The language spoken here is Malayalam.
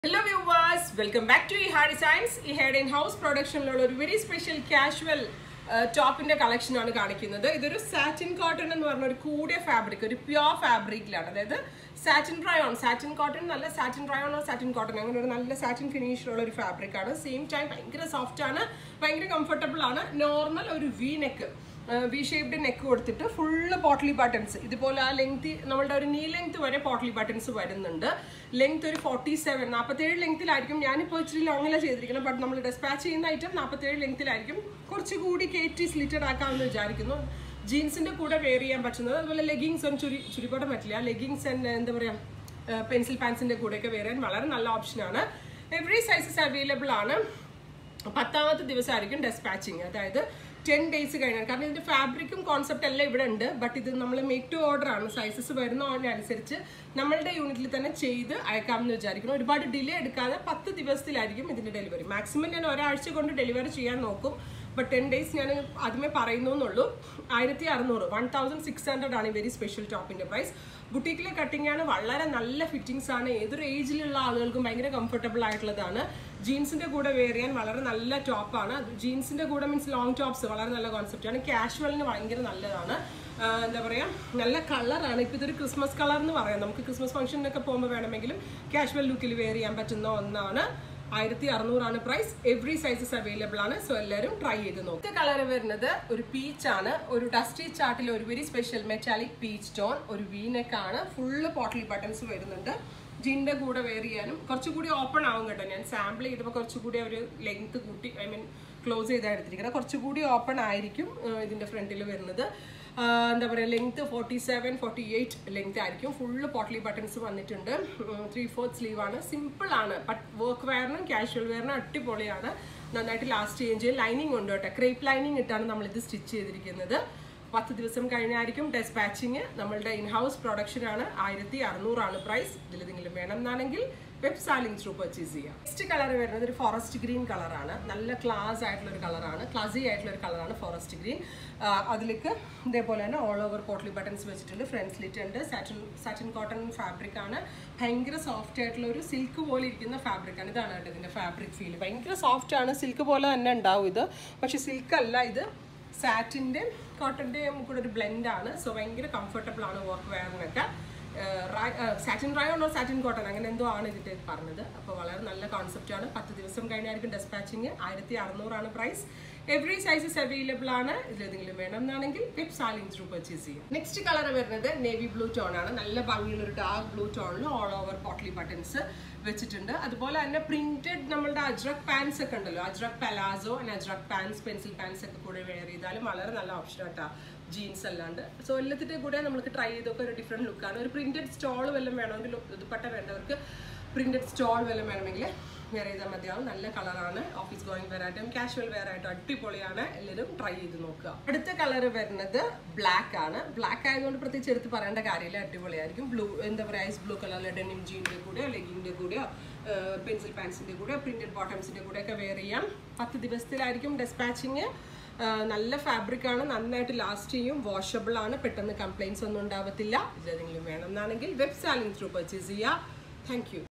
hello viewers welcome back to ഈ ഹാ ഡിസൈൻസ് ഈ ഹെഡ് ഇൻ ഹൗസ് പ്രൊഡക്ഷനിലുള്ള ഒരു വെരി സ്പെഷ്യൽ കാഷ്വൽ ടോപ്പിന്റെ കളക്ഷൻ ആണ് കാണിക്കുന്നത് ഇതൊരു സാറ്റിൻ കോട്ടൺ എന്ന് പറഞ്ഞ ഒരു കൂടിയ ഫാബ്രിക് ഒരു പ്യോർ ഫാബ്രിക്കിലാണ് അതായത് സാറ്റിൻ റയോൺ സാറ്റിൻ കോട്ടൺ നല്ല സാറ്റിൻ റയോൺ സാറ്റിൻ കോട്ടൺ അങ്ങനെ ഒരു നല്ല സാറ്റിൻ ഫിനിഷിലുള്ള ഒരു ഫാബ്രിക് ആണ് സെയിം ടൈം ഭയങ്കര സോഫ്റ്റ് ആണ് ഭയങ്കര കംഫർട്ടബിൾ ആണ് നോർമൽ ഒരു V neck V shaped neck കൊടുത്തിട്ട് ഫുള്ള് പോട്ട്ലി ബട്ടൺസ് ഇതുപോലെ ആ ലെങ്ത് നമ്മളുടെ ഒരു നീ ലെങ്ത് വരെ പോട്ട്ലി ബട്ടൺസ് വരുന്നുണ്ട് ലെങ്ത് ഒരു ഫോർട്ടി സെവൻ നാൽപ്പത്തേഴ് ലെങ്ത്തിലായിരിക്കും ഞാനിപ്പോൾ ഇച്ചിരി ലോങ്ങില ചെയ്തിരിക്കുന്നത് ബട്ട് നമ്മൾ ഡെസ്പാച്ച് ചെയ്യുന്ന ഐറ്റം നാൽപ്പത്തേഴ് ലെങ്ത്തിലായിരിക്കും കുറച്ചുകൂടി കയറ്റി സ്ലിറ്റഡ് ആക്കാമെന്ന് വിചാരിക്കുന്നു ജീൻസിന്റെ കൂടെ വെയർ ചെയ്യാൻ പറ്റുന്നത് അതുപോലെ ലെഗിങ്സ് ഒന്നും ചുരി ചുരിക്കോട്ടം പറ്റില്ല ലെഗിങ്സ് ആൻഡ് എന്താ പറയുക പെൻസിൽ പാൻസിന്റെ കൂടെയൊക്കെ വെയർ ചെയ്യാൻ വളരെ നല്ല ഓപ്ഷനാണ് എവറി സൈസസ് അവൈലബിൾ ആണ് പത്താമത്തെ ദിവസമായിരിക്കും ഡെസ്പാച്ചിങ് അതായത് ടെൻ ഡേയ്സ് കഴിഞ്ഞാൽ കാരണം ഇതിന്റെ ഫാബ്രിക്കും കോൺസെപ്റ്റ് എല്ലാം ഇവിടെ ഉണ്ട് ബട്ട് ഇത് നമ്മൾ മേക്ക് ടു ഓർഡർ ആണ് സൈസസ് വരുന്നതിനനുസരിച്ച് നമ്മളുടെ യൂണിറ്റിൽ തന്നെ ചെയ്ത് അയക്കാമെന്ന് വിചാരിക്കുന്നു ഒരുപാട് ഡിലേ എടുക്കാതെ പത്ത് ദിവസത്തിലായിരിക്കും ഇതിന്റെ ഡെലിവറി മാക്സിമം ഞാൻ ഒരാഴ്ച കൊണ്ട് ഡെലിവറി ചെയ്യാൻ നോക്കും ബട്ട് ടെൻ ഡേയ്സ് ഞാൻ ആദ്യമേ പറയുന്നു എന്നുള്ളൂ ആയിരത്തി അറുന്നൂറ് വൺ തൗസൻഡ് സിക്സ് ഹൺഡ്രഡ് ആണ് ഈ വെരി സ്പെഷ്യൽ ടോപ്പിന്റെ പ്രൈസ് ബുട്ടീക്കിലെ കട്ടിംഗ് ആണ് വളരെ നല്ല ഫിറ്റിംഗ്സ് ആണ് ഏതൊരു ഏജിലുള്ള ആളുകൾക്കും ഭയങ്കര കംഫർട്ടബിൾ ആയിട്ടുള്ളതാണ് ജീൻസിന്റെ കൂടെ വെയർ ചെയ്യാൻ വളരെ നല്ല ടോപ്പാണ് ജീൻസിന്റെ കൂടെ മീൻസ് ലോങ് ടോപ്സ് വളരെ നല്ല കോൺസെപ്റ്റ് ആണ് കാഷ്വലിന് ഭയങ്കര നല്ലതാണ് എന്താ പറയുക നല്ല കളറാണ് ഇപ്പം ഇതൊരു ക്രിസ്മസ് കളർ എന്ന് പറയാം നമുക്ക് ക്രിസ്മസ് ഫംഗ്ഷനൊക്കെ പോകുമ്പോൾ വേണമെങ്കിലും കാഷ്വൽ ലുക്കിൽ വെയർ ചെയ്യാൻ പറ്റുന്ന ഒന്നാണ് ആയിരത്തി അറുന്നൂറാണ് പ്രൈസ് എവറി സൈസസ് അവൈലബിൾ ആണ് സോ എല്ലാവരും ട്രൈ ചെയ്ത് നോക്കും കളർ വരുന്നത് ഒരു പീച്ച് ആണ് ഒരു ഡസ്റ്റി ചാർട്ടിൽ ഒരു very special metallic peach tone ഒരു വീനെക്ക് ആണ് ഫുള്ള് പോട്ടലി ബട്ടൺസ് വരുന്നുണ്ട് ജീൻ്റെ കൂടെ വെയർ ചെയ്യാനും കുറച്ചുകൂടി ഓപ്പൺ ആവും കേട്ടോ ഞാൻ സാമ്പിൾ ചെയ്തപ്പോൾ കുറച്ചുകൂടി ഒരു ലെങ്ത് കൂട്ടി ഐ മീൻ ക്ലോസ് ചെയ്താണ് എടുത്തിരിക്കുന്നത് കുറച്ചുകൂടി ഓപ്പൺ ആയിരിക്കും ഇതിൻ്റെ ഫ്രണ്ടിൽ വരുന്നത് എന്താ പറയുക length forty seven forty eight length ആയിരിക്കും ഫുള്ള് പോട്ട്ലി ബട്ടൺസ് വന്നിട്ടുണ്ട് ത്രീ ഫോർത്ത് സ്ലീവ് ആണ് സിമ്പിൾ ആണ് ബട്ട് വർക്ക് വെയറിനും കാഷ്വൽ വെയറിനും അടിപൊളിയാണ് നന്നായിട്ട് ലാസ്റ്റ് ചെയ്യുകയും ചെയ്യും ലൈനിങ് ഉണ്ട് കേട്ടോ ക്രേപ്പ് ലൈനിങ് ഇട്ടാണ് നമ്മളിത് സ്റ്റിച്ച് ചെയ്തിരിക്കുന്നത് പത്ത് ദിവസം കഴിഞ്ഞായിരിക്കും ഡെസ്പാച്ചിങ് നമ്മളുടെ ഇൻഹൗസ് പ്രൊഡക്ഷൻ ആണ് ആയിരത്തി അറുന്നൂറാണ് പ്രൈസ് ഇതിലെന്തെങ്കിലും വേണം എന്നാണെങ്കിൽ വെബ് സാലിംഗ് ത്രൂ പർച്ചേസ് ചെയ്യാം നെക്സ്റ്റ് കളർ വരുന്നത് ഒരു ഫോറസ്റ്റ് ഗ്രീൻ കളറാണ് നല്ല ക്ലാസ് ആയിട്ടുള്ള ഒരു കളറാണ് ക്ലാസി ആയിട്ടുള്ള ഒരു കളറാണ് ഫോറസ്റ്റ് ഗ്രീൻ അതിലേക്ക് ഇതേപോലെ തന്നെ ഓൾ ഓവർ പോട്ട്ലി ബട്ടൺസ് വെച്ചിട്ടുണ്ട് ഫ്രണ്ട് സ്ലിറ്റ് ഉണ്ട് സാറ്റിൻ സാറ്റിൻ കോട്ടൺ ഫാബ്രിക് ആണ് ഭയങ്കര സോഫ്റ്റ് ആയിട്ടുള്ള ഒരു സിൽക്ക് പോലെ ഇരിക്കുന്ന ഫാബ്രിക് ആണ് ഇതാണ് കേട്ടോ ഇതിന്റെ ഫാബ്രിക് ഫീൽ ഭയങ്കര സോഫ്റ്റ് ആണ് സിൽക്ക് പോലെ തന്നെ ഉണ്ടാവും ഇത് പക്ഷെ സിൽക്ക് അല്ല ഇത് സാറ്റിൻ്റെ കോട്ടൻ്റെയും കൂടെ ഒരു ബ്ലെൻഡ് ആണ് സോ ഭയങ്കര കംഫർട്ടബിൾ ആണ് വർക്ക് വെയറിനൊക്കെ സാറ്റിൻ റയോണോ സാറ്റിൻ കോട്ടൺ അങ്ങനെ എന്തോ ആണ് ഇതിൻ്റെ പറഞ്ഞത് അപ്പോൾ വളരെ നല്ല കോൺസെപ്റ്റ് ആണ് പത്ത് ദിവസം കഴിഞ്ഞായിരിക്കും ഡെസ്പാച്ചിങ് ആയിരത്തി അറുന്നൂറാണ് പ്രൈസ് എവറി സൈസസ് അവൈലബിൾ ആണ് ഇതിലെന്തെങ്കിലും വേണം എന്നാണെങ്കിൽ വെബ് സാലിംഗ് ത്രൂ പർച്ചേസ് ചെയ്യാം നെക്സ്റ്റ് കളർ വരുന്നത് നേവി ബ്ലൂ ടോൺ ആണ് നല്ല ഭംഗിയുള്ള ഒരു ഡാർക്ക് ബ്ലൂ ടോണിൽ ഓൾ ഓവർ പോട്ട്ലി ബട്ടൺസ് വെച്ചിട്ടുണ്ട് അതുപോലെ തന്നെ പ്രിന്റഡ് നമ്മളുടെ അജ്രക് പാൻസ് ഒക്കെ ഉണ്ടല്ലോ ajrak palazzo ajrak pants pencil pants ഒക്കെ കൂടെ വെയർ ചെയ്താലും വളരെ നല്ല ഓപ്ഷൻ ആട്ടാ ജീൻസ് അല്ലാണ്ട് സോ എല്ലാത്തിൻ്റെ കൂടെ നമുക്ക് ട്രൈ ചെയ്തൊക്കെ ഒരു ഡിഫറെൻറ്റ് ലുക്കാണ് ഒരു പ്രിന്റഡ് സ്റ്റോൾ വല്ലതും വേണമെങ്കിൽ ദുപ്പട്ട വേണ്ടവർക്ക് പ്രിന്റഡ് സ്റ്റോൾ വല്ലതും വേണമെങ്കിൽ വെയർ ചെയ്താൽ മതിയാവും നല്ല കളറാണ് ഓഫീസ് ഗോയിങ് വെയർ ആയിട്ടും കാഷ്വൽ വെയർ ആയിട്ടും അടിപൊളിയാണ് എല്ലാവരും ട്രൈ ചെയ്ത് നോക്കുക അടുത്ത കളർ വരുന്നത് ബ്ലാക്ക് ആണ് ബ്ലാക്ക് ആയതുകൊണ്ട് പ്രത്യേകിച്ച് എടുത്ത് പറയേണ്ട കാര്യമില്ല അടിപൊളിയായിരിക്കും ബ്ലൂ എന്താ പറയുക ഐസ് ബ്ലൂ കളറിലെ ഡെനിം ജീൻ്റെ കൂടെയോ ലെഗിൻ്റെ കൂടെയോ പെൻസിൽ പാൻസിൻ്റെ കൂടെയോ പ്രിന്റഡ് ബോട്ടംസിൻ്റെ കൂടെയൊക്കെ വെയർ ചെയ്യാം പത്ത് ദിവസത്തിലായിരിക്കും ഡെസ്പാച്ചിങ് നല്ല ഫാബ്രിക് ആണ് നന്നായിട്ട് ലാസ്റ്റ് ചെയ്യും വാഷബിൾ ആണ് പെട്ടെന്ന് കംപ്ലൈൻസ് ഒന്നും ഉണ്ടാവത്തില്ല ഇതിലെന്തെങ്കിലും വേണം എന്നാണെങ്കിൽ വെബ് സാലിംഗ് ത്രൂ പർച്ചേസ് ചെയ്യുക താങ്ക്